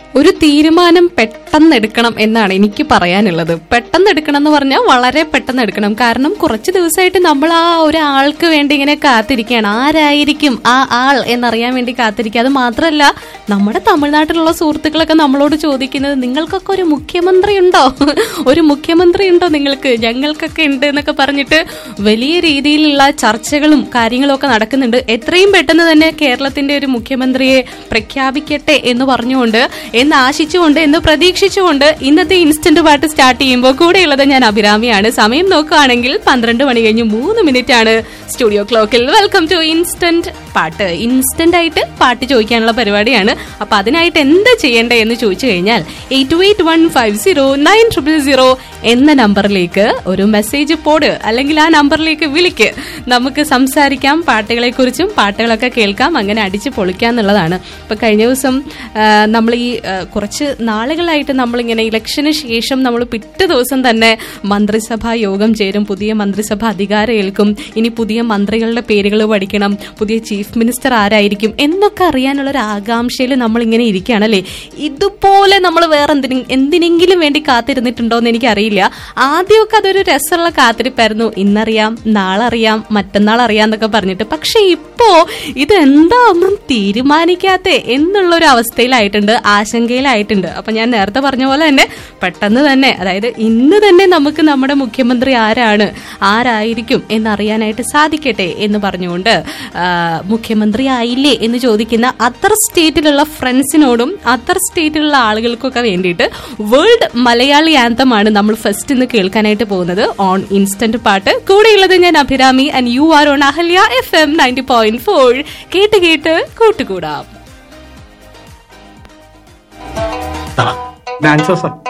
ഒരു തീരുമാനം പെട്ടെന്ന് എടുക്കണം എന്നാണ് എനിക്ക് പറയാനുള്ളത് പെട്ടെന്ന് എടുക്കണം എന്ന് പറഞ്ഞാൽ വളരെ പെട്ടെന്ന് എടുക്കണം കാരണം കുറച്ച് ദിവസമായിട്ട് നമ്മൾ ആ ഒരാൾക്ക് വേണ്ടി ഇങ്ങനെ കാത്തിരിക്കുകയാണ് ആരായിരിക്കും ആ ആൾ എന്നറിയാൻ വേണ്ടി കാത്തിരിക്കുക അത് മാത്രമല്ല നമ്മുടെ തമിഴ്നാട്ടിലുള്ള സുഹൃത്തുക്കളൊക്കെ നമ്മളോട് ചോദിക്കുന്നത് നിങ്ങൾക്കൊക്കെ ഒരു മുഖ്യമന്ത്രി ഉണ്ടോ ഒരു മുഖ്യമന്ത്രി ഉണ്ടോ നിങ്ങൾക്ക് ഞങ്ങൾക്കൊക്കെ ഉണ്ട് എന്നൊക്കെ പറഞ്ഞിട്ട് വലിയ രീതിയിലുള്ള ചർച്ചകളും കാര്യങ്ങളും ഒക്കെ നടക്കുന്നുണ്ട് എത്രയും പെട്ടെന്ന് തന്നെ കേരളത്തിന്റെ ഒരു മുഖ്യമന്ത്രിയെ പ്രഖ്യാപിക്കട്ടെ എന്ന് പറഞ്ഞുകൊണ്ട് എന്ന് ആശിച്ചുകൊണ്ട് എന്ന് പ്രതീക്ഷിച്ചുകൊണ്ട് ഇന്നത്തെ ഇൻസ്റ്റന്റ് പാട്ട് സ്റ്റാർട്ട് ചെയ്യുമ്പോൾ കൂടെയുള്ളത് ഞാൻ അഭിരാമിയാണ് സമയം നോക്കുകയാണെങ്കിൽ പന്ത്രണ്ട് മണി കഴിഞ്ഞ് മൂന്ന് മിനിറ്റ് ആണ് സ്റ്റുഡിയോ ക്ലോക്കിൽ വെൽക്കം ടു ഇൻസ്റ്റന്റ് പാട്ട് ഇൻസ്റ്റന്റ് ആയിട്ട് പാട്ട് ചോദിക്കാനുള്ള പരിപാടിയാണ് അപ്പൊ അതിനായിട്ട് എന്താ ചെയ്യേണ്ടത് എന്ന് ചോദിച്ചു കഴിഞ്ഞാൽ eight two eight one five zero nine triple zero എന്ന നമ്പറിലേക്ക് ഒരു മെസ്സേജ് പോട് അല്ലെങ്കിൽ ആ നമ്പറിലേക്ക് വിളിക്ക് നമുക്ക് സംസാരിക്കാം പാട്ടുകളെ കുറിച്ചും പാട്ടുകളൊക്കെ കേൾക്കാം അങ്ങനെ അടിച്ച് പൊളിക്കാം എന്നുള്ളതാണ് ഇപ്പൊ കഴിഞ്ഞ ദിവസം നമ്മൾ ഈ ആ, കുറച്ച് നാളുകളായിട്ട് നമ്മളിങ്ങനെ ഇലക്ഷന് ശേഷം നമ്മൾ പിറ്റേ ദിവസം തന്നെ മന്ത്രിസഭാ യോഗം ചേരും പുതിയ മന്ത്രിസഭ അധികാരം ഏൽക്കും ഇനി പുതിയ മന്ത്രികളുടെ പേരുകൾ പഠിക്കണം പുതിയ ചീഫ് മിനിസ്റ്റർ ആരായിരിക്കും എന്നൊക്കെ അറിയാനുള്ള ഒരു ആകാംക്ഷയിൽ നമ്മൾ ഇങ്ങനെ ഇരിക്കുകയാണല്ലേ ഇതുപോലെ നമ്മൾ വേറെ എന്തിനും എന്തിനെങ്കിലും വേണ്ടി കാത്തിരുന്നിട്ടുണ്ടോ എന്ന് എനിക്കറിയില്ല ആദ്യമൊക്കെ അതൊരു രസമുള്ള കാത്തിരിപ്പായിരുന്നു ഇന്നറിയാം നാളെ അറിയാം മറ്റന്നാൾ അറിയാം എന്നൊക്കെ പറഞ്ഞിട്ട് പക്ഷെ ഇപ്പോ ഇത് എന്താ ഒന്നും തീരുമാനിക്കാത്തെ എന്നുള്ള ഒരു അവസ്ഥയിലായിട്ടുണ്ട് ആശങ്കയിലായിട്ടുണ്ട് അപ്പൊ ഞാൻ നേരത്തെ പറഞ്ഞ പോലെ തന്നെ പെട്ടെന്ന് തന്നെ അതായത് ഇന്ന് തന്നെ നമുക്ക് നമ്മുടെ മുഖ്യമന്ത്രി ആരാണ് ആരായിരിക്കും എന്നറിയാനായിട്ട് സാധിക്കട്ടെ എന്ന് പറഞ്ഞുകൊണ്ട് ആ, മുഖ്യമന്ത്രി ആയില്ലേ എന്ന് ചോദിക്കുന്ന അതർ സ്റ്റേറ്റിലുള്ള ഫ്രണ്ട്സിനോടും അതർ സ്റ്റേറ്റിലുള്ള ആളുകൾക്കൊക്കെ വേണ്ടിയിട്ട് വേൾഡ് മലയാളി ആന്തമാണ് നമ്മൾ ഫസ്റ്റ് ഇന്ന് കേൾക്കാനായിട്ട് പോകുന്നത് ഓൺ ഇൻസ്റ്റന്റ് പാട്ട് കൂടെയുള്ളത് ഞാൻ Abhirami and you are on Ahalya F M ninety point four കേട്ട് കേട്ട് കൂട്ടുകൂടാം ഡാൻസേഴ്സ്